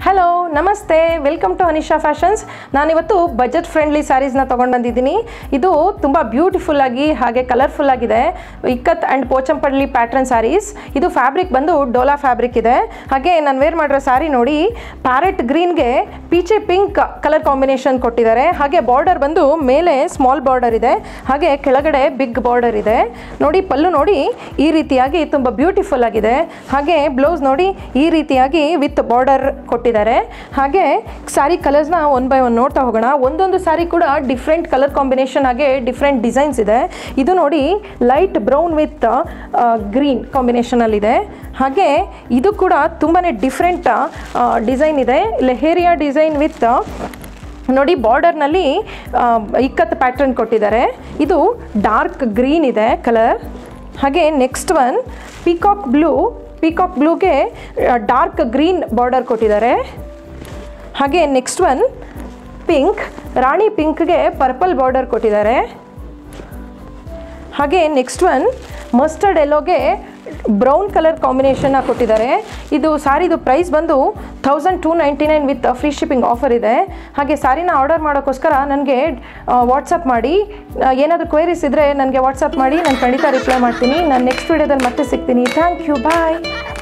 hello ನಮಸ್ತೆ welcome to Anisha fashions ನಾನಿವತ್ತು budget friendly ಸ್ಯಾರೀಸ್ನ ತೊಗೊಂಡು ಬಂದಿದ್ದೀನಿ ಇದು ತುಂಬ ಬ್ಯೂಟಿಫುಲ್ ಆಗಿ ಹಾಗೆ ಕಲರ್ಫುಲ್ ಆಗಿದೆ ಇಕ್ಕತ್ ಆ್ಯಂಡ್ ಪೋಚಂಪಳ್ಳಿ ಪ್ಯಾಟ್ರನ್ ಸ್ಯಾರೀಸ್ ಇದು ಫ್ಯಾಬ್ರಿಕ್ ಬಂದು ಡೋಲಾ ಫ್ಯಾಬ್ರಿಕ್ ಇದೆ ಹಾಗೆ ನಾನು ವೇರ್ ಮಾಡಿರೋ ಸ್ಯಾರಿ ನೋಡಿ ಪ್ಯಾರೆಟ್ ಗ್ರೀನ್ಗೆ ಪೀಚೆ ಪಿಂಕ್ ಕಲರ್ ಕಾಂಬಿನೇಷನ್ ಕೊಟ್ಟಿದ್ದಾರೆ ಹಾಗೆ ಬಾರ್ಡರ್ ಬಂದು ಮೇಲೆ ಸ್ಮಾಲ್ ಬಾರ್ಡರ್ ಇದೆ ಹಾಗೆ ಕೆಳಗಡೆ ಬಿಗ್ ಬಾರ್ಡರ್ ಇದೆ ನೋಡಿ ಪಲ್ಲು ನೋಡಿ ಈ ರೀತಿಯಾಗಿ ತುಂಬ ಬ್ಯೂಟಿಫುಲ್ ಆಗಿದೆ ಹಾಗೆ ಬ್ಲೌಸ್ ನೋಡಿ ಈ ರೀತಿಯಾಗಿ ವಿತ್ ಬಾರ್ಡರ್ ಕೊಟ್ಟಿದ್ದಾರೆ ಹಾಗೆ ಸ್ಯಾರಿ ಕಲರ್ಸ್ನ ಒನ್ ಬೈ ಒನ್ ನೋಡ್ತಾ ಹೋಗೋಣ ಒಂದೊಂದು ಸ್ಯಾರಿ ಕೂಡ ಡಿಫ್ರೆಂಟ್ ಕಲರ್ ಕಾಂಬಿನೇಷನ್ ಹಾಗೆ ಡಿಫ್ರೆಂಟ್ ಡಿಸೈನ್ಸ್ ಇದೆ ಇದು ನೋಡಿ ಲೈಟ್ ಬ್ರೌನ್ ವಿತ್ ಗ್ರೀನ್ ಕಾಂಬಿನೇಷನಲ್ಲಿದೆ ಹಾಗೆ ಇದು ಕೂಡ ತುಂಬಾ ಡಿಫ್ರೆಂಟ್ ಡಿಸೈನ್ ಇದೆ ಲೆಹೇರಿಯಾ ಡಿಸೈನ್ ವಿತ್ ನೋಡಿ ಬಾರ್ಡರ್ನಲ್ಲಿ ಇಕ್ಕತ್ ಪ್ಯಾಟರ್ನ್ ಕೊಟ್ಟಿದ್ದಾರೆ ಇದು ಡಾರ್ಕ್ ಗ್ರೀನ್ ಇದೆ ಕಲರ್ ಹಾಗೆ next one peacock blue peacock ಬ್ಲೂಗೆ ಡಾರ್ಕ್ ಗ್ರೀನ್ ಬಾರ್ಡರ್ ಕೊಟ್ಟಿದ್ದಾರೆ ಹಾಗೆ ನೆಕ್ಸ್ಟ್ ಒನ್ ಪಿಂಕ್ ರಾಣಿ ಪಿಂಕ್ಗೆ ಪರ್ಪಲ್ ಬಾರ್ಡರ್ ಕೊಟ್ಟಿದ್ದಾರೆ ಹಾಗೆ ನೆಕ್ಸ್ಟ್ ಒನ್ ಮಸ್ಟರ್ಡ್ ಎಲ್ಲೋಗೆ ಬ್ರೌನ್ ಕಲರ್ ಕಾಂಬಿನೇಷನ್ನ ಕೊಟ್ಟಿದ್ದಾರೆ ಇದು ಸಾರಿದು ಪ್ರೈಸ್ ಬಂದು thousand two ninety nine with free shipping offer ಇದೆ ಹಾಗೆ ಸಾರಿನ ಆರ್ಡರ್ ಮಾಡೋಕ್ಕೋಸ್ಕರ ನನಗೆ ವಾಟ್ಸಪ್ ಮಾಡಿ ಏನಾದರೂ ಕ್ವೈರೀಸ್ ಇದ್ದರೆ ನನಗೆ ವಾಟ್ಸಪ್ ಮಾಡಿ ನಾನು ಖಂಡಿತ ರಿಪ್ಲೈ ಮಾಡ್ತೀನಿ ನಾನು ನೆಕ್ಸ್ಟ್ ವೀಡಿಯೋದಲ್ಲಿ ಮತ್ತೆ ಸಿಗ್ತೀನಿ ಥ್ಯಾಂಕ್ ಯು ಬಾಯ್